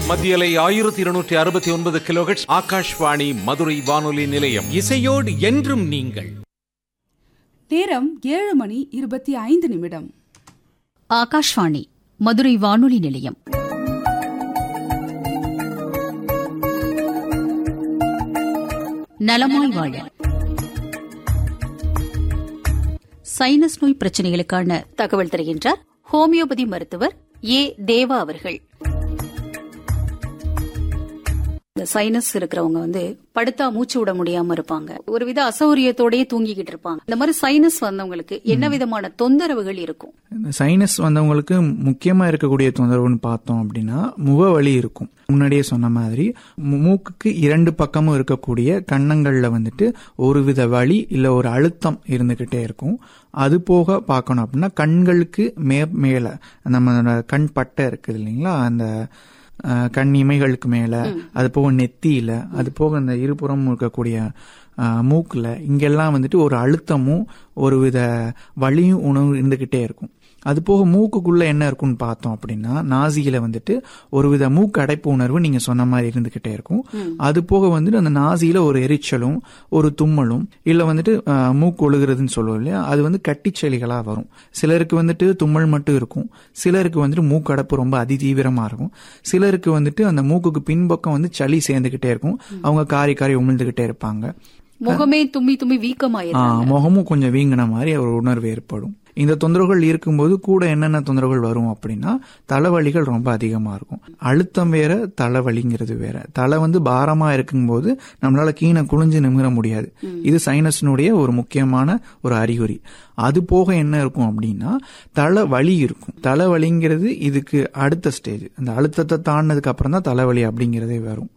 மத்தியலை ஆயிரத்தி இருநூற்றி அறுபத்தி ஒன்பது கிலோஹெட்ஸ் ஆகாஷ்வாணி மதுரை வானொலி நிலையம் இசையோடு என்றும் நீங்கள் நேரம் ஏழு மணி இருபத்தி ஐந்து நிமிடம் ஆகாஷ்வாணி மதுரை வானொலி நிலையம் நலமாய் வாழ சைனஸ் நோய் பிரச்சனைகளுக்கான தகவல் தருகின்றார் ஹோமியோபதி மருத்துவர் ஏ தேவா அவர்கள் இந்த சைனஸ் இருக்கிறவங்க வந்து படுத்தா மூச்சு விட முடியாம இருப்பாங்க ஒருவித அசௌரியத்தோடயே தூங்கிக்கிட்டு இருப்பாங்க இந்த மாதிரி சைனஸ் வந்தவங்களுக்கு என்ன விதமான தொந்தரவுகள் இருக்கும் இந்த சைனஸ் வந்தவங்களுக்கு முக்கியமா இருக்கக்கூடிய தொந்தரவுன்னு பார்த்தோம் அப்படின்னா முகவலி இருக்கும் முன்னாடியே சொன்ன மாதிரி மு- மூக்குக்கு இரண்டு பக்கமும் இருக்கக்கூடிய கன்னங்கள்ல வந்துட்டு ஒருவித வலி இல்ல ஒரு அழுத்தம் இருந்துகிட்டே இருக்கும் அது போக பார்க்கணும் அப்படின்னா கண்களுக்கு மே மேல நம்ம கண் பட்டை இருக்குது இல்லைங்களா அந்த அஹ், கண் இமைகளுக்கு மேல அது போக நெத்தியில அது போக அந்த இருபுறமும் இருக்கக்கூடிய அஹ், மூக்குல இங்கெல்லாம் வந்துட்டு ஒரு அழுத்தமும் ஒருவித வலியும் உணவு இருந்துகிட்டே இருக்கும் அது போக மூக்குக்குள்ள என்ன இருக்கும்னு பார்த்தோம் அப்படின்னா நாசியில வந்துட்டு ஒருவித மூக்கு அடைப்பு உணர்வு நீங்க சொன்ன மாதிரி இருந்துகிட்டே இருக்கும் அது போக வந்துட்டு அந்த நாசியில ஒரு எரிச்சலும் ஒரு தும்மலும் இல்ல வந்துட்டு அஹ், மூக்கு ஒழுகுறதுன்னு சொல்லுவோம் இல்லையா அது வந்து கட்டிச்செளிகளா வரும் சிலருக்கு வந்துட்டு தும்மல் மட்டும் இருக்கும் சிலருக்கு வந்துட்டு மூக்கு அடைப்பு ரொம்ப அதிதீவிரமா இருக்கும் சிலருக்கு வந்துட்டு அந்த மூக்குக்கு பின்பக்கம் வந்து சளி சேர்ந்துகிட்டே இருக்கும் அவங்க காரி காரி உமிழ்ந்துகிட்டே இருப்பாங்க முகமே தும்மி தும்மி ஆ, வீக்கமாயிருக்காங்க முகமும் கொஞ்சம் வீங்கின மாதிரி ஒரு உணர்வு ஏற்படும் இந்த தொந்தரவுகள் இருக்கும்போது கூட என்னென்ன தொந்தரவுகள் வரும் அப்படின்னா தலைவலிகள் ரொம்ப அதிகமா இருக்கும் அழுத்தம் வேற தலைவலிங்கிறது வேற தலை வந்து பாரமா இருக்கும்போது நம்மளால கீழே குனிஞ்சு நிமிர முடியாது இது சைனஸினுடைய ஒரு முக்கியமான ஒரு அறிகுறி அது போக என்ன இருக்கும் அப்படின்னா தலை வலி இருக்கும் தலைவலிங்கிறது இதுக்கு அடுத்த ஸ்டேஜ் அந்த அழுத்தத்தை தாண்டினதுக்கு அப்புறம் தான் தலைவலி அப்படிங்கிறதே வரும்